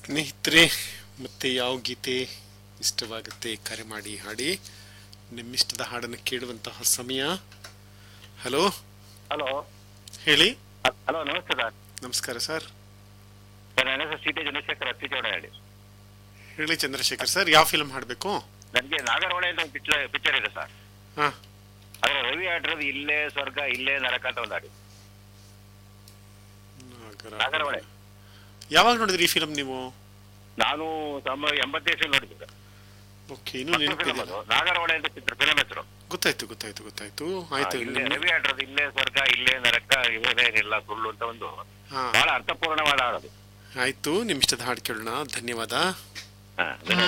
ಸ್ನೇಹಿತರೆ ಮತ್ತೆ ಯಾವ ಗೀತೆ ಇಷ್ಟವಾಗುತ್ತೆ ಕರೆ ಮಾಡಿ ಹಾಡಿ ನಿಮ್ಮಿಷ್ಟದ ಹಾಡನ್ನು ಕೇಳುವಂತಹ ಸಮಯ ಹಲೋ ಹಲೋ ಹೇಳಿ ಹಲೋ ನಮಸ್ತೆ ಸರ್ ನಮಸ್ಕಾರ ಸರ್ ಸರ್ ನನ್ನ ಹೆಸರು ಸೀತೆ ಚಂದ್ರಶೇಖರ್ ಅತ್ತಿಚೌಡ ಹೇಳಿ ಹೇಳಿ ಚಂದ್ರಶೇಖರ್ ಸರ್ ಯಾವ ಫಿಲ್ಮ್ ಹಾಡಬೇಕು ನನಗೆ ನಾಗರಹೊಳೆ ಅಂತ ಒಂದು ಪಿಕ್ಚರ್ ಪಿಕ್ಚರ್ ಇದೆ ಸರ್ ಹಾ ಅದರ ರವಿ ಆಡಿರೋದು ಇಲ್ಲೇ ಸ್ವರ್ಗ ಇಲ್ಲೇ ನರಕ ಅಂತ ಒಂದು ಹಾಡಿ ನಾಗರಹೊಳೆ ಯಾವಾಗ ನೋಡಿದ್ರಿ ಈ ಫಿಲ್ಮ್ ನೀವು ನಾನು ತಮ್ಮ ಎಂಬತ್ತೈದು ನೋಡಿದ್ದೆ ಸರ್ ಓಕೆ ಇನ್ನೂ ಫಸ್ಟ್ ಫಿಲಂ ನೆನಪಿದೆ ಅದು ನಾಗರಹೊಳೆ ಅಂತ ಚಿತ್ರ ಫಿಲಂ ಹೆಸರು ಗೊತ್ತಾಯ್ತು ಗೊತ್ತಾಯ್ತು ಗೊತ್ತಾಯ್ತು ಆಯ್ತು ಇಲ್ಲೇ ನಿಮ್ಮ- ರವಿ ಆಡಿರೋದು ಇಲ್ಲೇ ಸ್ವರ್ಗ ಇಲ್ಲೇ ನರಕ ಇವೇನೇನಿಲ್ಲ ಸುಳ್ಳು ಅಂತ ಒಂದು ಹಾ ಬಹಳ ಅರ್ಥಪೂರ್ಣವಾದ ಹಾಡೋದು ಆಯ್ತು ನಿಮ್ಮಿಷ್ಟದ ಹಾಡು ಕೇಳೋಣ ಧನ್ಯವಾದ ಹಾ ಧನ್ಯವಾದ